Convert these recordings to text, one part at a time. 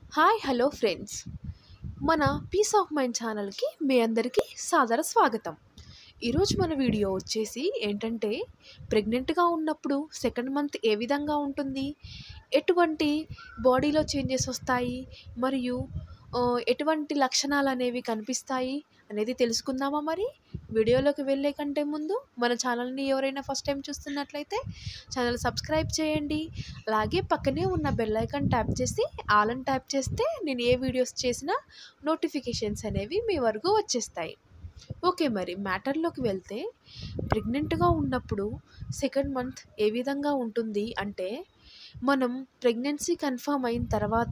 hi hello friends మన peace of mind ఛానల్కి మీ అందరికీ సాదర స్వాగతం ఈరోజు మన వీడియో వచ్చేసి ఏంటంటే ప్రెగ్నెంట్గా ఉన్నప్పుడు సెకండ్ మంత్ ఏ విధంగా ఉంటుంది ఎటువంటి బాడీలో చేంజెస్ వస్తాయి మరియు ఆ, ఎటువంటి లక్షణాలు అనేవి కనిపిస్తాయి అనేది తెలుసుకుందామా మరి వీడియోలోకి వెళ్ళే కంటే ముందు మన ఛానల్ని ఎవరైనా ఫస్ట్ టైం చూస్తున్నట్లయితే ఛానల్ సబ్స్క్రైబ్ చేయండి అలాగే పక్కనే ఉన్న బెల్ ఐకాన్ ట్యాప్ చేసి ఆల్ అని ట్యాప్ చేస్తే నేను ఏ వీడియోస్ చేసినా నోటిఫికేషన్స్ అనేవి మీ వరకు వచ్చేస్తాయి ఓకే మరి మ్యాటర్లోకి వెళ్తే ప్రెగ్నెంట్గా ఉన్నప్పుడు సెకండ్ మంత్ ఏ విధంగా ఉంటుంది అంటే మనం ప్రెగ్నెన్సీ కన్ఫర్మ్ అయిన తర్వాత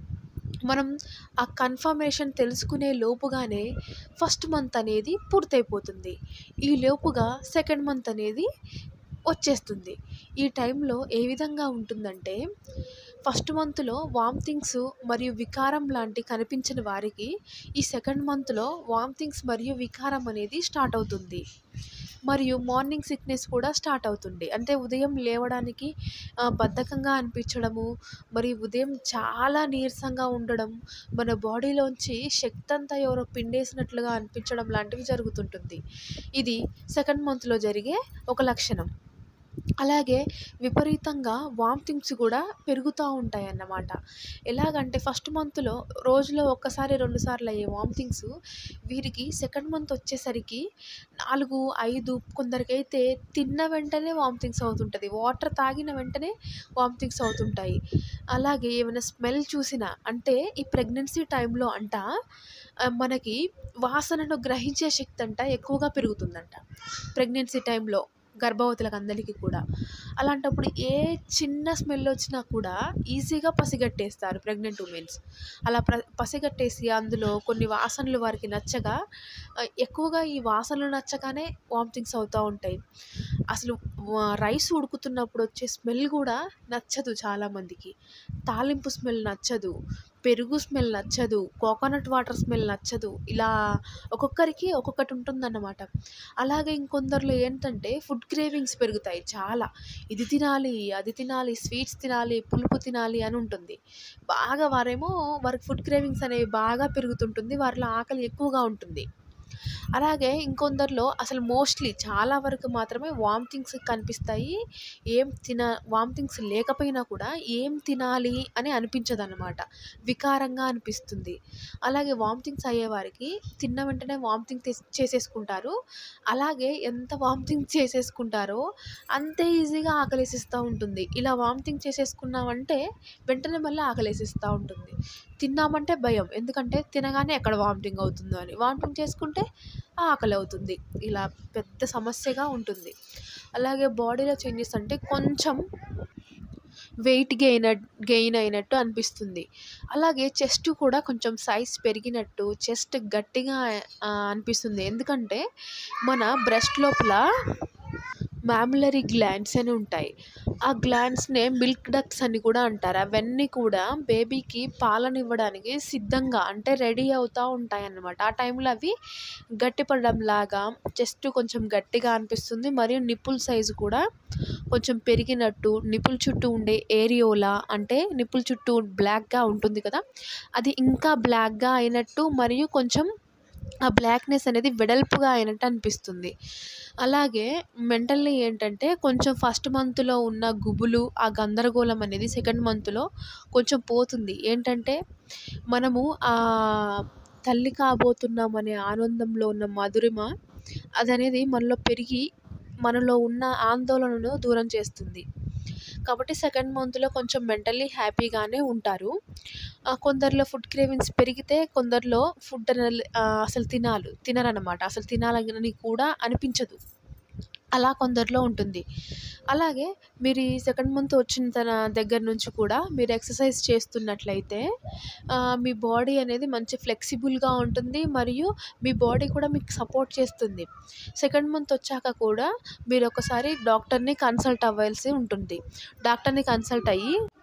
మనం ఆ కన్ఫర్మేషన్ తెలుసుకునే లోపుగానే ఫస్ట్ మంత్ అనేది పూర్తయిపోతుంది ఈ లోపుగా సెకండ్ మంత్ అనేది వచ్చేస్తుంది ఈ టైంలో ఏ విధంగా ఉంటుందంటే ఫస్ట్ మంత్లో వామిటింగ్స్ మరియు వికారం లాంటి కనిపించిన వారికి ఈ సెకండ్ మంత్లో వామిటింగ్స్ మరియు వికారం అనేది స్టార్ట్ అవుతుంది మరియు మార్నింగ్ సిక్నెస్ కూడా స్టార్ట్ అవుతుంది అంటే ఉదయం లేవడానికి ఆ, బద్ధకంగా అనిపించడము మరియు ఉదయం చాలా నీరసంగా ఉండడం మన బాడీలోంచి శక్తి అంతా ఎవరో పిండేసినట్లుగా అనిపించడం లాంటివి జరుగుతుంటుంది ఇది సెకండ్ మంత్లో జరిగే ఒక లక్షణం అలాగే విపరీతంగా వామిటింగ్స్ కూడా పెరుగుతూ ఉంటాయి అన్నమాట ఎలాగంటే ఫస్ట్ మంత్లో రోజులో ఒక్కసారి రెండు సార్లు అయ్యే వామిటింగ్స్ వీరికి సెకండ్ మంత్ వచ్చేసరికి నాలుగు ఐదు కొందరికైతే తిన్న వెంటనే వామిటింగ్స్ అవుతుంటుంది వాటర్ తాగిన వెంటనే వామిటింగ్స్ అవుతుంటాయి అలాగే ఏమైనా స్మెల్ చూసినా అంటే ఈ ప్రెగ్నెన్సీ టైంలో అంట ఆ, మనకి వాసనను గ్రహించే శక్తి అంట ఎక్కువగా పెరుగుతుందంట ప్రెగ్నెన్సీ టైంలో గర్భవతులకు అందరికీ కూడా అలాంటప్పుడు ఏ చిన్న స్మెల్ వచ్చినా కూడా ఈజీగా పసిగట్టేస్తారు ప్రెగ్నెంట్ ఉమెన్స్ అలా ప్ర పసిగట్టేసి అందులో కొన్ని వాసనలు వారికి నచ్చగా ఆ, ఎక్కువగా ఈ వాసనలు నచ్చగానే వామిటింగ్స్ అవుతూ ఉంటాయి అసలు వా- రైస్ ఉడుకుతున్నప్పుడు వచ్చే స్మెల్ కూడా నచ్చదు చాలామందికి తాలింపు స్మెల్ నచ్చదు పెరుగు స్మెల్ నచ్చదు కోకోనట్ వాటర్ స్మెల్ నచ్చదు ఇలా ఒక్కొక్కరికి ఒక్కొక్కటి ఉంటుందన్నమాట అలాగే ఇంకొందరిలో ఏంటంటే ఫుడ్ క్రేవింగ్స్ పెరుగుతాయి చాలా ఇది తినాలి అది తినాలి స్వీట్స్ తినాలి పులుపు తినాలి అని ఉంటుంది బాగా వారేమో వారికి ఫుడ్ క్రేవింగ్స్ అనేవి బాగా పెరుగుతుంటుంది వారిలో ఆకలి ఎక్కువగా ఉంటుంది అలాగే ఇంకొందరిలో అసలు మోస్ట్లీ చాలా వరకు మాత్రమే వామిటింగ్స్ కనిపిస్తాయి ఏం తిన వామిటింగ్స్ లేకపోయినా కూడా ఏం తినాలి అని అనిపించదు అనమాట వికారంగా అనిపిస్తుంది అలాగే వామిటింగ్స్ అయ్యేవారికి తిన్న వెంటనే వామిటింగ్ చేసేసుకుంటారు అలాగే ఎంత వామిటింగ్ చేసేసుకుంటారో అంతే ఈజీగా ఆకలేసిస్తూ ఉంటుంది ఇలా వామిటింగ్ చేసేసుకున్నామంటే వెంటనే మళ్ళీ ఆకలేసిస్తూ ఉంటుంది తిన్నామంటే భయం ఎందుకంటే తినగానే ఎక్కడ వామిటింగ్ అవుతుందో అని వామిటింగ్ చేసుకుంటే ఆకలి అవుతుంది ఇలా పెద్ద సమస్యగా ఉంటుంది అలాగే బాడీలో చేంజెస్ అంటే కొంచెం వెయిట్ గెయిన్ గెయిన్ అయినట్టు అనిపిస్తుంది అలాగే చెస్ట్ కూడా కొంచెం సైజ్ పెరిగినట్టు చెస్ట్ గట్టిగా ఆ, అనిపిస్తుంది ఎందుకంటే మన బ్రెస్ట్ లోపల మ్యాములరీ గ్లాండ్స్ అని ఉంటాయి ఆ గ్లాండ్స్నే మిల్క్ డక్స్ అని కూడా అంటారు అవన్నీ కూడా బేబీకి పాలనివ్వడానికి సిద్ధంగా అంటే రెడీ అవుతూ ఉంటాయి అన్నమాట ఆ టైంలో అవి గట్టిపడడం లాగా చెస్ట్ కొంచెం గట్టిగా అనిపిస్తుంది మరియు నిప్పుల్ సైజు కూడా కొంచెం పెరిగినట్టు నిప్పుల చుట్టూ ఉండే ఏరియోలా అంటే నిప్పుల చుట్టూ బ్లాక్గా ఉంటుంది కదా అది ఇంకా బ్లాక్గా అయినట్టు మరియు కొంచెం ఆ బ్లాక్నెస్ అనేది వెడల్పుగా అయినట్టు అనిపిస్తుంది అలాగే మెంటల్లీ ఏంటంటే కొంచెం ఫస్ట్ మంత్లో ఉన్న గుబులు ఆ గందరగోళం అనేది సెకండ్ మంత్లో కొంచెం పోతుంది ఏంటంటే మనము ఆ తల్లి కాబోతున్నామనే ఆనందంలో ఉన్న మధురిమ అదనేది మనలో పెరిగి మనలో ఉన్న ఆందోళనను దూరం చేస్తుంది కాబట్టి సెకండ్ మంత్లో కొంచెం మెంటల్లీ హ్యాపీగానే ఉంటారు ఆ, కొందరిలో ఫుడ్ క్రేవింగ్స్ పెరిగితే కొందరిలో ఫుడ్ అనేది ఆ, అసలు తినాలి తినరనమాట అసలు తినాలని కూడా అనిపించదు అలా కొందరిలో ఉంటుంది అలాగే మీరు ఈ సెకండ్ మంత్ వచ్చిన తన దగ్గర నుంచి కూడా మీరు ఎక్సర్సైజ్ చేస్తున్నట్లయితే ఆ, మీ బాడీ అనేది మంచి ఫ్లెక్సిబుల్గా ఉంటుంది మరియు మీ బాడీ కూడా మీకు సపోర్ట్ చేస్తుంది సెకండ్ మంత్ వచ్చాక కూడా మీరు ఒకసారి డాక్టర్ని కన్సల్ట్ అవ్వాల్సి ఉంటుంది డాక్టర్ని కన్సల్ట్ అయ్యి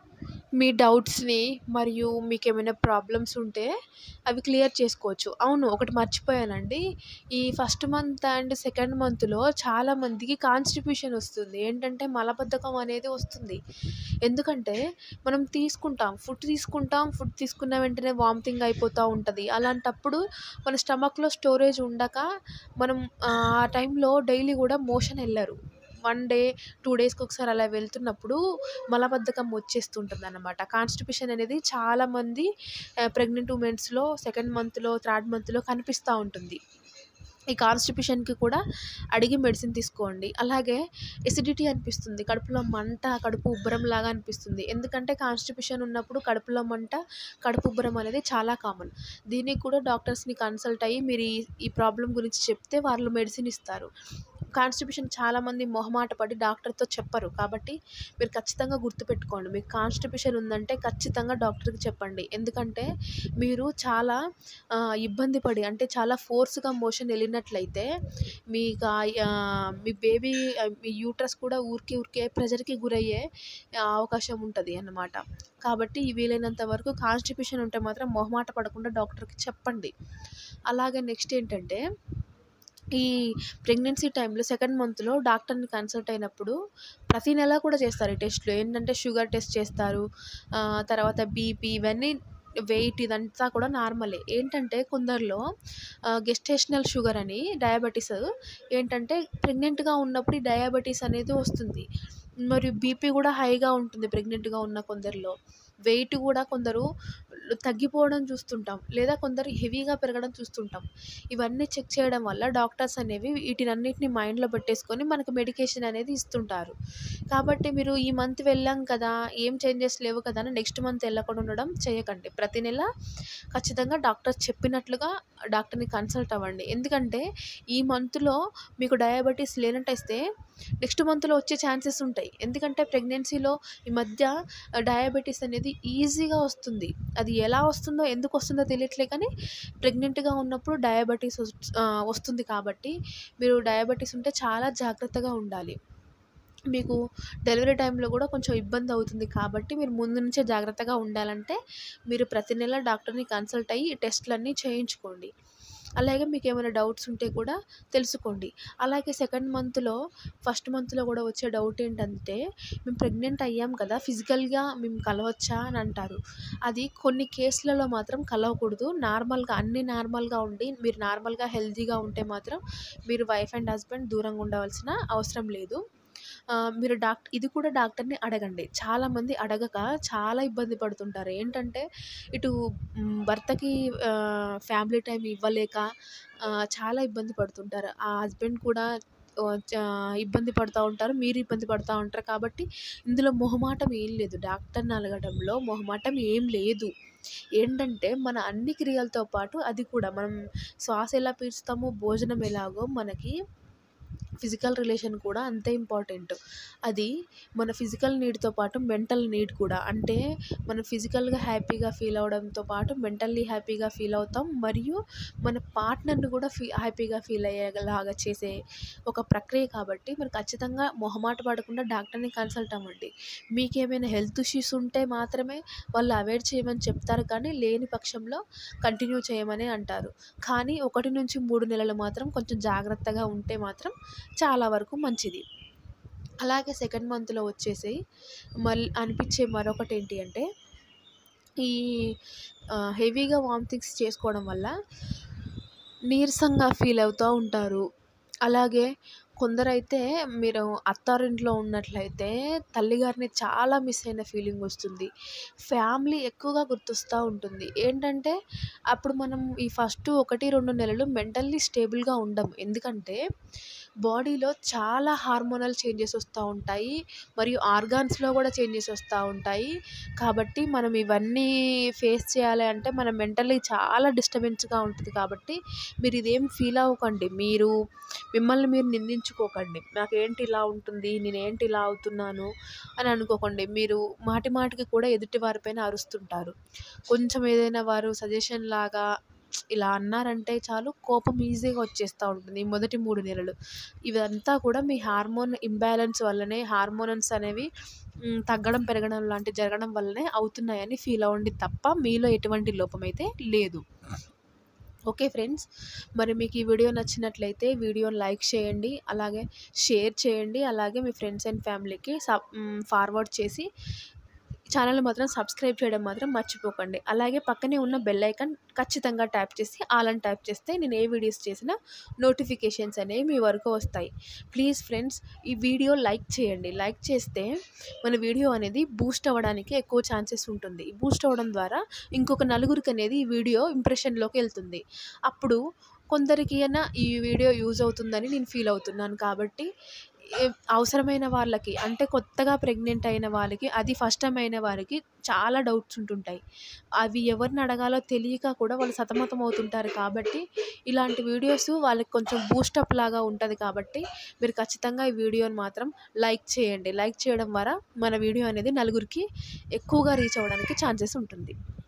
మీ డౌట్స్ని మరియు మీకు ఏమైనా ప్రాబ్లమ్స్ ఉంటే అవి క్లియర్ చేసుకోవచ్చు అవును ఒకటి మర్చిపోయానండి ఈ ఫస్ట్ మంత్ అండ్ సెకండ్ మంత్లో చాలామందికి కాన్స్టిపేషన్ వస్తుంది ఏంటంటే మలబద్ధకం అనేది వస్తుంది ఎందుకంటే మనం తీసుకుంటాం ఫుడ్ తీసుకుంటాం ఫుడ్ తీసుకున్న వెంటనే వామిటింగ్ అయిపోతూ ఉంటుంది అలాంటప్పుడు మన స్టమక్లో స్టోరేజ్ ఉండక మనం ఆ టైంలో డైలీ కూడా మోషన్ వెళ్ళరు వన్ డే టూ డేస్కి ఒకసారి అలా వెళ్తున్నప్పుడు మలబద్ధకం వచ్చేస్తుంటుంది అనమాట కాన్స్టిపేషన్ అనేది చాలామంది ప్రెగ్నెంట్ ఉమెన్స్లో సెకండ్ మంత్లో థర్డ్ మంత్లో కనిపిస్తూ ఉంటుంది ఈ కాన్స్టిపేషన్కి కూడా అడిగి మెడిసిన్ తీసుకోండి అలాగే ఎసిడిటీ అనిపిస్తుంది కడుపులో మంట కడుపు ఉబ్బరం లాగా అనిపిస్తుంది ఎందుకంటే కాన్స్టిపేషన్ ఉన్నప్పుడు కడుపులో మంట కడుపు ఉబ్బరం అనేది చాలా కామన్ దీనికి కూడా డాక్టర్స్ని కన్సల్ట్ అయ్యి మీరు ఈ ఈ ప్రాబ్లం గురించి చెప్తే వాళ్ళు మెడిసిన్ ఇస్తారు కాన్స్టిపేషన్ చాలామంది మొహమాట పడి డాక్టర్తో చెప్పరు కాబట్టి మీరు ఖచ్చితంగా గుర్తుపెట్టుకోండి మీకు కాన్స్టిపేషన్ ఉందంటే ఖచ్చితంగా డాక్టర్కి చెప్పండి ఎందుకంటే మీరు చాలా ఆ, ఇబ్బంది పడి అంటే చాలా ఫోర్స్గా మోషన్ వెళ్ళినట్లయితే మీకు ఆ- ఆ, మీ బేబీ మీ యూట్రస్ కూడా ఊరికే ఊరికే ప్రెజర్కి గురయ్యే అవకాశం ఉంటుంది అన్నమాట కాబట్టి వీలైనంత వరకు కాన్స్టిపేషన్ ఉంటే మాత్రం మొహమాట పడకుండా డాక్టర్కి చెప్పండి అలాగే నెక్స్ట్ ఏంటంటే ఈ ప్రెగ్నెన్సీ టైంలో సెకండ్ మంత్లో డాక్టర్ని కన్సల్ట్ అయినప్పుడు ప్రతి నెల కూడా చేస్తారు ఈ టెస్ట్లు ఏంటంటే షుగర్ టెస్ట్ చేస్తారు ఆ, తర్వాత బీపీ ఇవన్నీ వెయిట్ ఇదంతా కూడా నార్మలే ఏంటంటే కొందరిలో గెస్టేషనల్ షుగర్ అని డయాబెటీస్ ఏంటంటే ప్రెగ్నెంట్గా ఉన్నప్పుడు ఈ డయాబెటీస్ అనేది వస్తుంది మరియు బీపీ కూడా హైగా ఉంటుంది ప్రెగ్నెంట్గా ఉన్న కొందరిలో వెయిట్ కూడా కొందరు తగ్గిపోవడం చూస్తుంటాం లేదా కొందరు హెవీగా పెరగడం చూస్తుంటాం ఇవన్నీ చెక్ చేయడం వల్ల డాక్టర్స్ అనేవి వీటినన్నిటిని మైండ్లో పెట్టేసుకొని మనకు మెడికేషన్ అనేది ఇస్తుంటారు కాబట్టి మీరు ఈ మంత్ వెళ్ళాం కదా ఏం చేంజెస్ లేవు కదా అని నెక్స్ట్ మంత్ వెళ్ళకుండా ఉండడం చేయకండి ప్రతి నెల ఖచ్చితంగా డాక్టర్ చెప్పినట్లుగా డాక్టర్ని కన్సల్ట్ అవ్వండి ఎందుకంటే ఈ మంత్లో మీకు డయాబెటీస్ లేనట్టయితే నెక్స్ట్ మంత్లో వచ్చే ఛాన్సెస్ ఉంటాయి ఎందుకంటే ప్రెగ్నెన్సీలో ఈ మధ్య డయాబెటీస్ అనేది ఈజీగా వస్తుంది అది ఎలా వస్తుందో ఎందుకు వస్తుందో తెలియట్లే కానీ ప్రెగ్నెంట్గా ఉన్నప్పుడు డయాబెటీస్ వస్- ఆ, వస్తుంది కాబట్టి మీరు డయాబెటీస్ ఉంటే చాలా జాగ్రత్తగా ఉండాలి మీకు డెలివరీ టైంలో కూడా కొంచెం ఇబ్బంది అవుతుంది కాబట్టి మీరు ముందు నుంచే జాగ్రత్తగా ఉండాలంటే మీరు ప్రతి నెల డాక్టర్ని కన్సల్ట్ అయ్యి ఈ టెస్ట్లన్నీ చేయించుకోండి అలాగే మీకు ఏమైనా డౌట్స్ ఉంటే కూడా తెలుసుకోండి అలాగే సెకండ్ మంత్లో ఫస్ట్ మంత్లో కూడా వచ్చే డౌట్ ఏంటంటే మేము ప్రెగ్నెంట్ అయ్యాం కదా ఫిజికల్గా మేము కలవచ్చా అని అంటారు అది కొన్ని కేసులలో మాత్రం కలవకూడదు నార్మల్గా అన్ని నార్మల్గా ఉండి మీరు నార్మల్గా హెల్తీగా ఉంటే మాత్రం మీరు వైఫ్ అండ్ హస్బెండ్ దూరంగా ఉండవలసిన అవసరం లేదు ఆ, మీరు డాక్టర్ ఇది కూడా డాక్టర్ని అడగండి చాలామంది అడగక చాలా ఇబ్బంది పడుతుంటారు ఏంటంటే ఇటు మ్, భర్తకి ఫ్యామిలీ టైం ఇవ్వలేక ఆ, చాలా ఇబ్బంది పడుతుంటారు ఆ హస్బెండ్ కూడా ఆ, చా- ఇబ్బంది పడుతూ ఉంటారు మీరు ఇబ్బంది పడుతూ ఉంటారు కాబట్టి ఇందులో మొహమాటం ఏం లేదు డాక్టర్ని అడగడంలో మొహమాటం ఏం లేదు ఏంటంటే మన అన్ని క్రియలతో పాటు అది కూడా మనం శ్వాస ఎలా పీల్చుతామో భోజనం ఎలాగో మనకి ఫిజికల్ రిలేషన్ కూడా అంతే ఇంపార్టెంట్ అది మన ఫిజికల్ నీడ్తో పాటు మెంటల్ నీడ్ కూడా అంటే మనం ఫిజికల్గా హ్యాపీగా ఫీల్ అవడంతో పాటు మెంటల్లీ హ్యాపీగా ఫీల్ అవుతాం మరియు మన పార్ట్నర్ని కూడా ఫీ హ్యాపీగా ఫీల్ అయ్యేలాగా చేసే ఒక ప్రక్రియ కాబట్టి మీరు ఖచ్చితంగా మొహమాట పడకుండా డాక్టర్ని కన్సల్ట్ అవ్వండి మీకు ఏమైనా హెల్త్ ఇష్యూస్ ఉంటే మాత్రమే వాళ్ళు అవాయిడ్ చేయమని చెప్తారు కానీ లేని పక్షంలో కంటిన్యూ చేయమని అంటారు కానీ ఒకటి నుంచి మూడు నెలలు మాత్రం కొంచెం జాగ్రత్తగా ఉంటే మాత్రం చాలా వరకు మంచిది అలాగే సెకండ్ మంత్లో వచ్చేసి మళ్ళీ అనిపించే మరొకటి ఏంటి అంటే ఈ హెవీగా వామిటింగ్స్ చేసుకోవడం వల్ల నీరసంగా ఫీల్ అవుతూ ఉంటారు అలాగే కొందరైతే మీరు అత్తారింట్లో ఉన్నట్లయితే తల్లిగారిని చాలా మిస్ అయిన ఫీలింగ్ వస్తుంది ఫ్యామిలీ ఎక్కువగా గుర్తొస్తూ ఉంటుంది ఏంటంటే అప్పుడు మనం ఈ ఫస్ట్ ఒకటి రెండు నెలలు మెంటల్లీ స్టేబుల్గా ఉండము ఎందుకంటే బాడీలో చాలా హార్మోనల్ చేంజెస్ వస్తూ ఉంటాయి మరియు ఆర్గాన్స్లో కూడా చేంజెస్ వస్తూ ఉంటాయి కాబట్టి మనం ఇవన్నీ ఫేస్ చేయాలి అంటే మనం మెంటల్లీ చాలా డిస్టర్బెన్స్గా ఉంటుంది కాబట్టి మీరు ఇదేం ఫీల్ అవ్వకండి మీరు మిమ్మల్ని మీరు నిందించుకోకండి నాకేంటి ఇలా ఉంటుంది నేనేంటి ఇలా అవుతున్నాను అని అనుకోకండి మీరు మాటి మాటికి కూడా ఎదుటి వారిపైన అరుస్తుంటారు కొంచెం ఏదైనా వారు సజెషన్ లాగా ఇలా అన్నారంటే చాలు కోపం ఈజీగా వచ్చేస్తూ ఉంటుంది ఈ మొదటి మూడు నెలలు ఇదంతా కూడా మీ హార్మోన్ ఇంబ్యాలెన్స్ వల్లనే హార్మోనన్స్ అనేవి మ్, తగ్గడం పెరగడం లాంటి జరగడం వల్లనే అవుతున్నాయని ఫీల్ అవ్వండి తప్ప మీలో ఎటువంటి లోపమైతే లేదు ఓకే ఫ్రెండ్స్ మరి మీకు ఈ వీడియో నచ్చినట్లయితే వీడియోని లైక్ చేయండి అలాగే షేర్ చేయండి అలాగే మీ ఫ్రెండ్స్ అండ్ ఫ్యామిలీకి సబ్ ఫార్వర్డ్ చేసి ఛానల్ మాత్రం సబ్స్క్రైబ్ చేయడం మాత్రం మర్చిపోకండి అలాగే పక్కనే ఉన్న బెల్ ఐకాన్ ఖచ్చితంగా ట్యాప్ చేసి ఆల్ అని ట్యాప్ చేస్తే నేను ఏ వీడియోస్ చేసినా నోటిఫికేషన్స్ అనేవి మీ వరకు వస్తాయి ప్లీజ్ ఫ్రెండ్స్ ఈ వీడియో లైక్ చేయండి లైక్ చేస్తే మన వీడియో అనేది బూస్ట్ అవ్వడానికి ఎక్కువ ఛాన్సెస్ ఉంటుంది బూస్ట్ అవ్వడం ద్వారా ఇంకొక నలుగురికి అనేది ఈ వీడియో ఇంప్రెషన్లోకి వెళ్తుంది అప్పుడు కొందరికి అయినా ఈ వీడియో యూజ్ అవుతుందని నేను ఫీల్ అవుతున్నాను కాబట్టి ఏ- అవసరమైన వాళ్ళకి అంటే కొత్తగా ప్రెగ్నెంట్ అయిన వాళ్ళకి అది ఫస్ట్ టైం అయిన వారికి చాలా డౌట్స్ ఉంటుంటాయి అవి ఎవరిని అడగాలో తెలియక కూడా వాళ్ళు సతమతం అవుతుంటారు కాబట్టి ఇలాంటి వీడియోస్ వాళ్ళకి కొంచెం బూస్టప్ లాగా ఉంటుంది కాబట్టి మీరు ఖచ్చితంగా ఈ వీడియోని మాత్రం లైక్ చేయండి లైక్ చేయడం ద్వారా మన వీడియో అనేది నలుగురికి ఎక్కువగా రీచ్ అవ్వడానికి ఛాన్సెస్ ఉంటుంది